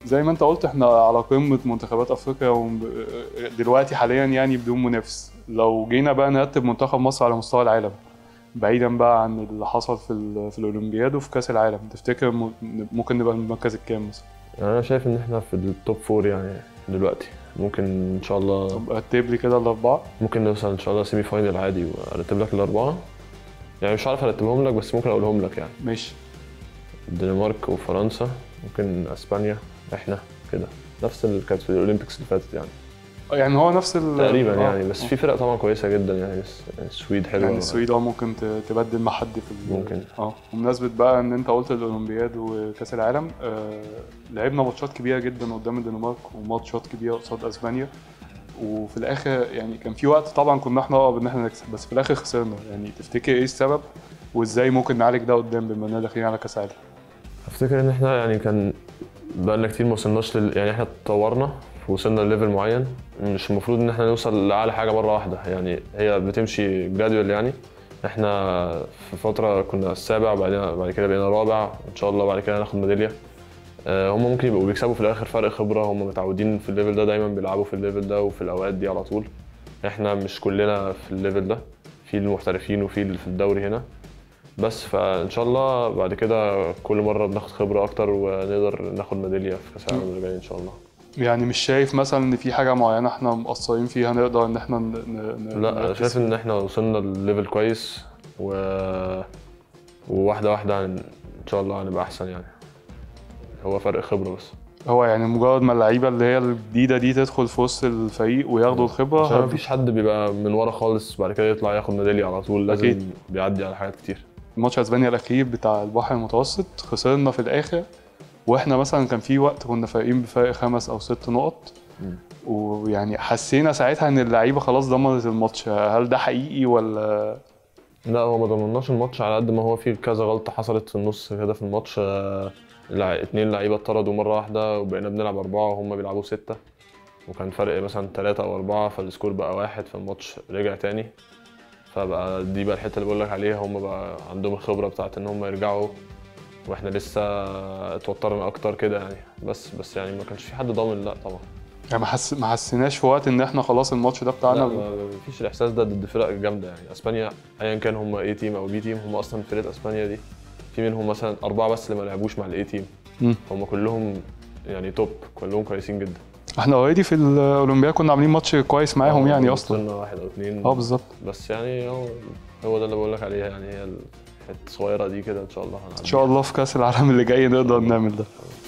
زي ما انت قلت احنا على قمه منتخبات افريقيا وم- دلوقتي حاليا يعني بدون منافس لو جينا بقى نرتب منتخب مصر على مستوى العالم بعيدا بقى عن اللي حصل في ال- في الاولمبياد وفي كاس العالم تفتكر م- ممكن نبقى المركز الكام مثلا يعني انا شايف ان احنا في التوب فور يعني دلوقتي ممكن ان شاء الله طب رتب لي كده الاربعه ممكن نوصل ان شاء الله سيمي فاينل عادي وارتب لك الاربعه يعني مش عارف ارتبهم لك بس ممكن اقولهم لك يعني ماشي الدنمارك وفرنسا ممكن اسبانيا احنا كده نفس اللي كانت في الاولمبيكس اللي فاتت يعني يعني هو نفس ال تقريبا آه. يعني بس في فرق طبعا كويسه جدا يعني بس السويد حلوه يعني السويد اه ممكن ت- تبدل مع حد في ال- ممكن. اه بمناسبة بقى ان انت قلت الاولمبياد وكاس العالم آه لعبنا ماتشات كبيرة جدا قدام الدنمارك وماتشات كبيرة قصاد اسبانيا وفي الاخر يعني كان في وقت طبعا كنا احنا اقرب ان احنا نكسب بس في الاخر خسرنا يعني تفتكر ايه السبب وازاي ممكن نعالج ده قدام بما اننا داخلين على كاس العالم افتكر ان احنا يعني كان بقالنا كتير ما وصلناش لل... يعني احنا اتطورنا وصلنا لليفل معين مش المفروض ان احنا نوصل لاعلى حاجه مره واحده يعني هي بتمشي جراديوال يعني احنا في فتره كنا السابع بعدين بعد كده بقينا رابع ان شاء الله بعد كده ناخد ميداليه آه، هم ممكن يبقوا بيكسبوا في الاخر فرق خبره هم متعودين في الليفل ده دايما بيلعبوا في الليفل ده وفي الاوقات دي على طول احنا مش كلنا في الليفل ده في المحترفين وفي اللي في الدوري هنا بس فان شاء الله بعد كده كل مره بناخد خبره اكتر ونقدر ناخد ميداليه في كاس العالم اللي جاي ان شاء الله يعني مش شايف مثلا ان في حاجة معينة احنا مقصرين فيها نقدر ان احنا ن... ن... لا انا نركز شايف ان احنا وصلنا لليفل كويس و وواحده واحده هن- ان شاء الله هنبقى احسن يعني هو فرق خبره بس هو يعني مجرد ما اللعيبه اللي هي الجديده دي تدخل في وسط الفريق وياخدوا الخبره عشان هت- مفيش حد بيبقى من ورا خالص بعد كده يطلع ياخد ميداليه على طول لازم أكيد. بيعدي على حاجات كتير ماتش اسبانيا الاخير بتاع البحر المتوسط خسرنا في الاخر واحنا مثلا كان في وقت كنا فارقين بفرق خمس او ست نقط مم. ويعني حسينا ساعتها ان اللعيبه خلاص ضمنت الماتش هل ده حقيقي ولا لا هو ما ضمناش الماتش على قد ما هو في كذا غلطة حصلت في النص كده في الماتش آه، لع- اتنين لعيبة اتطردوا مرة واحدة وبقينا بنلعب أربعة وهم بيلعبوا ستة وكان فرق مثلا تلاتة أو أربعة فالسكور بقى واحد فالماتش رجع تاني فبقى دي بقى الحتة اللي بقولك عليها هم بقى عندهم الخبرة بتاعت إن هم يرجعوا واحنا لسه اتوترنا أكتر كده يعني بس بس يعني ما كانش في حد ضامن لا طبعا يعني ما حس... ما حسيناش في وقت ان احنا خلاص الماتش ده لا بتاعنا ما فيش الإحساس ده ضد فرق جامدة يعني اسبانيا ايا كان هم اي تيم او بي تيم هم اصلا فرقة اسبانيا دي في منهم مثلا أربعة بس اللي ما لعبوش مع الاي تيم مم. هم كلهم يعني توب كلهم كويسين جدا احنا اوريدي في الاولمبياد كنا عاملين ماتش كويس معاهم يعني اصلا وصلنا واحد او اتنين اه بالظبط بس يعني هو هو ده اللي بقول لك عليه يعني هي الحته الصغيره دي كده ان شاء الله هنعدي ان شاء الله في كاس العالم اللي جاي نقدر نعمل ده